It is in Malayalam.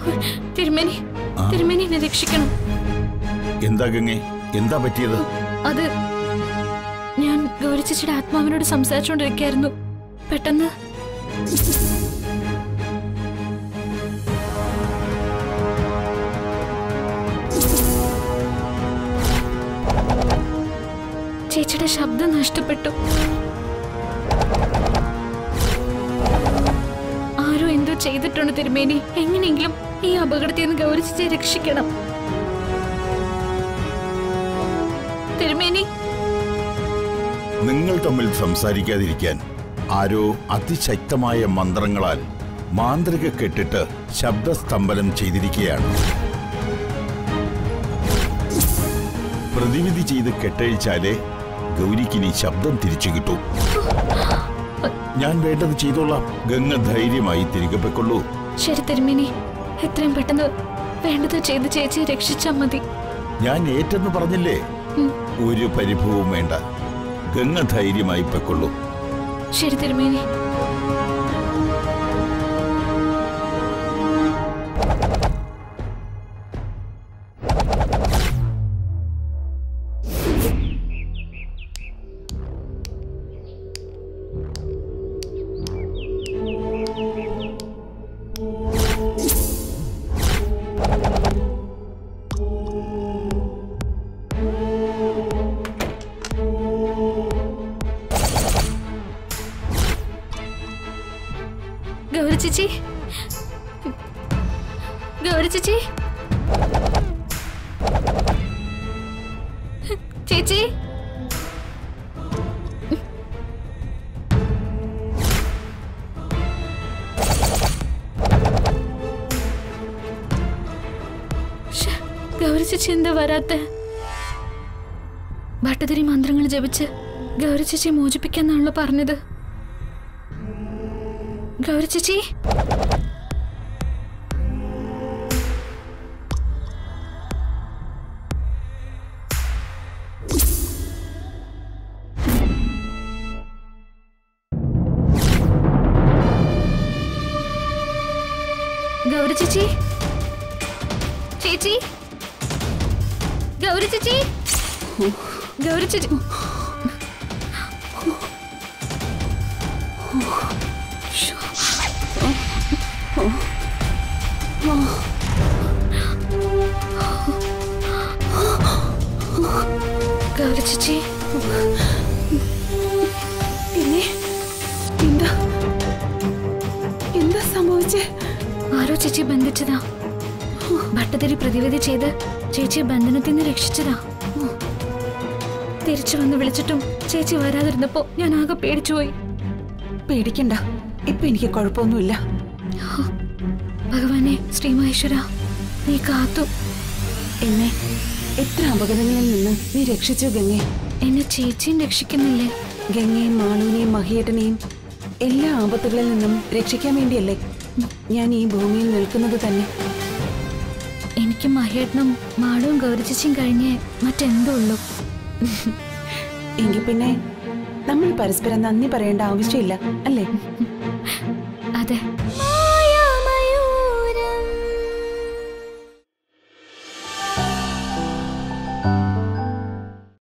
തിരുമേനി തിരുമേനി എന്നെ രക്ഷിക്കണം എന്താ ഗംഗെ എന്താ പറ്റിയത് അത് ഞാൻ ഗൗരി ചേച്ചിയുടെ ആത്മാവിനോട് സംസാരിച്ചുകൊണ്ടിരിക്കുകയായിരുന്നു പെട്ടെന്ന് ചേച്ചിയുടെ ശബ്ദം നഷ്ടപ്പെട്ടു ആരോ എന്തോ ചെയ്തിട്ടുണ്ട് തിരുമേനി എങ്ങനെയെങ്കിലും ഈ അപകടത്തിൽ നിന്ന് ഗൗരി ചേച്ചിയെ രക്ഷിക്കണം തിരുമേനി നിങ്ങൾ തമ്മിൽ സംസാരിക്കാതിരിക്കാൻ ആരോ അതിശക്തമായ മന്ത്രങ്ങളാൽ മാന്ത്രിക കെട്ടിട്ട് ശബ്ദസ്തംഭനം ചെയ്തിരിക്കുകയാണ് പ്രതിവിധി ചെയ്ത് കെട്ടഴിച്ചാലേ ഗൗരിക്കിനി ശബ്ദം തിരിച്ചു കിട്ടൂ ഞാൻ വേണ്ടത് ചെയ്തോളാം ഗംഗ ധൈര്യമായി തിരികെ പൊയ്ക്കൊള്ളൂ ശരി തിരുമേനി എത്രയും പെട്ടെന്ന് വേണ്ടത് ചെയ്ത് ചേച്ചിയെ രക്ഷിച്ചാൽ മതി ഞാൻ ഏറ്റെന്ന് പറഞ്ഞില്ലേ ഒരു പരിഭവവും വേണ്ട ഗംഗ ധൈര്യമായി പൊയ്ക്കൊള്ളൂ ശരി തിരുമേനി ഗൗരി ചേച്ചി ഗൗരി ചേച്ചി ചേച്ചി ശ്ശെ, ഗൗരി ചേച്ചി എന്താ വരാത്ത ഭട്ടതിരി മന്ത്രങ്ങൾ ജപിച്ച് ഗൗരി ചേച്ചി മോചിപ്പിക്കാന്നാണല്ലോ പറഞ്ഞത് ഗൗരി ചേച്ചി ഗൗരി ചേച്ചി ചേച്ചി ഗൗരി ചേച്ചി ഗൗരി ചേച്ചി ഗൗരി ചേച്ചി പിന്നെ എന്താ എന്താ സംഭവിച്ചേ ആരോ ചേച്ചി ബന്ധിച്ചതാ ഭട്ടതിരി പ്രതിവിധി ചെയ്ത് ചേച്ചിയെ ബന്ധനത്തിൽ നിന്ന് രക്ഷിച്ചതാ തിരിച്ചു വന്ന് വിളിച്ചിട്ടും ചേച്ചി വരാതിരുന്നപ്പോ ഞാൻ ആകെ പേടിച്ചുപോയി പേടിക്കണ്ട ഇപ്പൊ എനിക്ക് കുഴപ്പമൊന്നുമില്ല ഭഗവാനെ ശ്രീമഹേശ്വര നീ കാത്തു എന്നെ എത്ര അപകടങ്ങളിൽ നിന്ന് നീ രക്ഷിച്ചു ഗംഗെ എന്നെ ചേച്ചിയും രക്ഷിക്കുന്നില്ലേ ഗംഗയും മാളുവിനെയും മഹിയേട്ടനെയും എല്ലാ ആപത്തുകളിൽ നിന്നും രക്ഷിക്കാൻ വേണ്ടിയല്ലേ ഞാൻ ഈ ഭൂമിയിൽ നിൽക്കുന്നത് തന്നെ എനിക്ക് മഹേട്ടനും മാടവും ഗൗരിച്ചേച്ചിയും കഴിഞ്ഞേ മറ്റെന്തോ ഉള്ളൂ എങ്കിൽ പിന്നെ നമ്മൾ പരസ്പരം നന്ദി പറയേണ്ട ആവശ്യമില്ല അല്ലേ അതെ